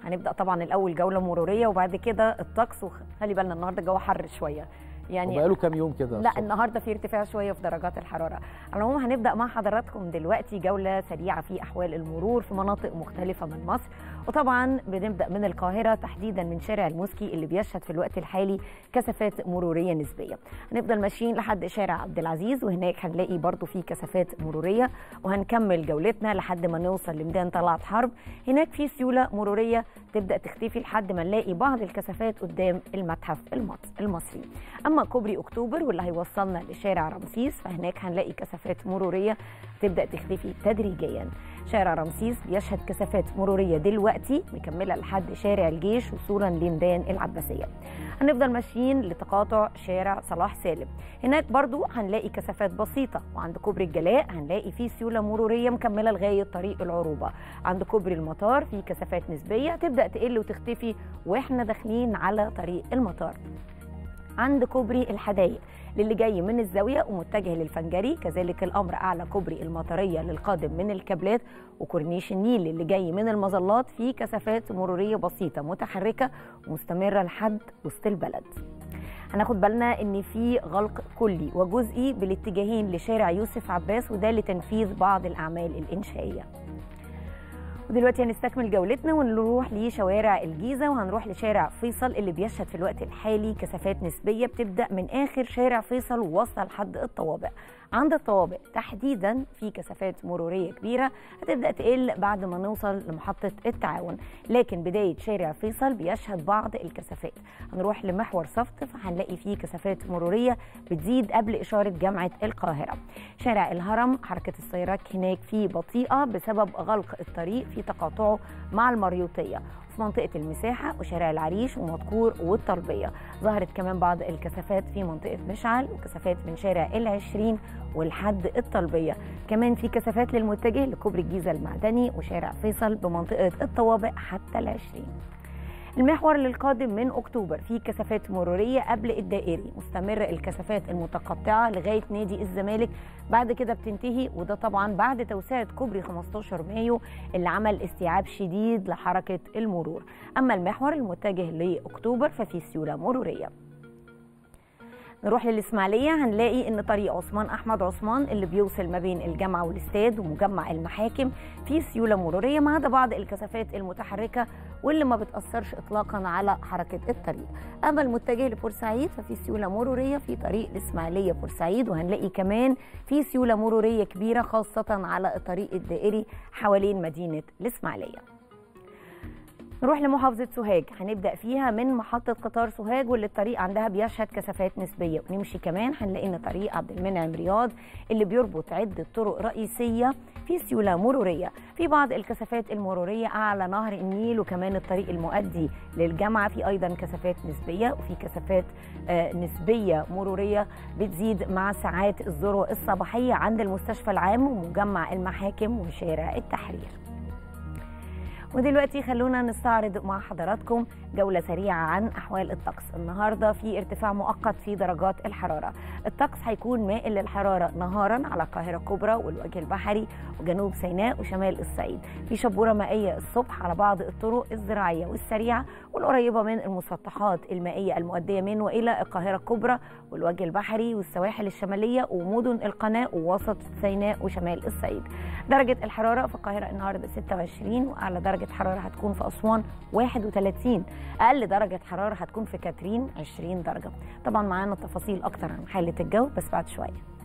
هنبدا طبعا الاول جوله مروريه وبعد كده الطقس وخلي بالنا النهارده الجو حر شويه يعني وبقاله كام يوم كده لا الصبح؟ النهارده في ارتفاع شويه في درجات الحراره على العموم هنبدا مع حضراتكم دلوقتي جوله سريعه في احوال المرور في مناطق مختلفه من مصر وطبعا بنبدا من القاهره تحديدا من شارع الموسكي اللي بيشهد في الوقت الحالي كثافات مروريه نسبيه هنفضل ماشيين لحد شارع عبد العزيز وهناك هنلاقي برضو في كثافات مروريه وهنكمل جولتنا لحد ما نوصل لميدان طلعت حرب هناك في سيوله مروريه تبدا تختفي لحد ما نلاقي بعض الكثافات قدام المتحف المط- المصري اما كوبري اكتوبر واللي هيوصلنا لشارع رمسيس فهناك هنلاقي كثافات مروريه تبدا تختفي تدريجيا شارع رمسيس بيشهد كثافات مروريه دلوقتي مكمله لحد شارع الجيش وصولا لميدان العباسيه هنفضل ماشيين لتقاطع شارع صلاح سالم هناك برضو هنلاقي كثافات بسيطه وعند كوبري الجلاء هنلاقي فيه سيوله مروريه مكمله لغايه طريق العروبه عند كوبري المطار في كثافات نسبيه تبدا تقل وتختفي واحنا داخلين على طريق المطار عند كوبري الحدائق للي جاي من الزاويه ومتجه للفنجري كذلك الامر اعلى كوبري المطريه للقادم من الكابلات وكورنيش النيل اللي جاي من المظلات في كثافات مروريه بسيطه متحركه ومستمره لحد وسط البلد هناخد بالنا ان في غلق كلي وجزئي بالاتجاهين لشارع يوسف عباس وده لتنفيذ بعض الاعمال الانشائيه ودلوقتي هنستكمل جولتنا ونروح لشوارع الجيزه وهنروح لشارع فيصل اللي بيشهد في الوقت الحالي كثافات نسبيه بتبدا من اخر شارع فيصل وواصله لحد الطوابق عند الطوابق تحديدا في كثافات مروريه كبيره هتبدا تقل بعد ما نوصل لمحطه التعاون لكن بدايه شارع فيصل بيشهد بعض الكثافات هنروح لمحور صفت فهنلاقي فيه كثافات مروريه بتزيد قبل اشاره جامعه القاهره شارع الهرم حركه السيارات هناك فيه بطيئه بسبب غلق الطريق في تقاطعه مع المريوطيه في منطقة المساحة وشارع العريش ومدكور والطلبية ظهرت كمان بعض الكثافات في منطقة مشعل وكثافات من شارع العشرين والحد الطلبية كمان في كثافات للمتجه لكوبري الجيزة المعدني وشارع فيصل بمنطقة الطوابق حتى العشرين المحور للقادم من اكتوبر في كثافات مروريه قبل الدائري مستمره الكثافات المتقطعه لغايه نادي الزمالك بعد كده بتنتهي وده طبعا بعد توسعه كوبري 15 مايو اللي عمل استيعاب شديد لحركه المرور اما المحور المتجه لاكتوبر ففي سيوله مروريه نروح للإسماعيلية هنلاقي إن طريق عثمان أحمد عثمان اللي بيوصل ما بين الجامعة والاستاد ومجمع المحاكم في سيولة مرورية ما عدا بعض الكثافات المتحركة واللي ما بتأثرش إطلاقا على حركة الطريق أما المتجه لبورسعيد ففي سيولة مرورية في طريق الإسماعيلية بورسعيد وهنلاقي كمان في سيولة مرورية كبيرة خاصة على الطريق الدائري حوالين مدينة الإسماعيلية نروح لمحافظة سوهاج هنبدأ فيها من محطة قطار سوهاج واللي الطريق عندها بيشهد كثافات نسبية ونمشي كمان هنلاقي ان طريق عبد المنعم رياض اللي بيربط عدة طرق رئيسية في سيولة مرورية في بعض الكثافات المرورية أعلى نهر النيل وكمان الطريق المؤدي للجامعة في أيضا كثافات نسبية وفي كثافات آه، نسبية مرورية بتزيد مع ساعات الذروة الصباحية عند المستشفى العام ومجمع المحاكم وشارع التحرير ودلوقتي خلونا نستعرض مع حضراتكم جولة سريعة عن أحوال الطقس النهاردة في ارتفاع مؤقت في درجات الحرارة الطقس هيكون مائل للحرارة نهارا على القاهرة الكبرى والوجه البحري وجنوب سيناء وشمال الصعيد في شبورة مائية الصبح على بعض الطرق الزراعية والسريعة والقريبة من المسطحات المائية المؤدية من وإلى القاهرة الكبرى والوجه البحري والسواحل الشمالية ومدن القناة ووسط سيناء وشمال الصعيد درجة الحرارة في القاهرة النهاردة 26 وأعلى درجة حرارة هتكون في أسوان 31 أقل درجة حرارة هتكون في كاترين 20 درجة طبعا معانا تفاصيل أكتر عن حالة الجو بس بعد شوية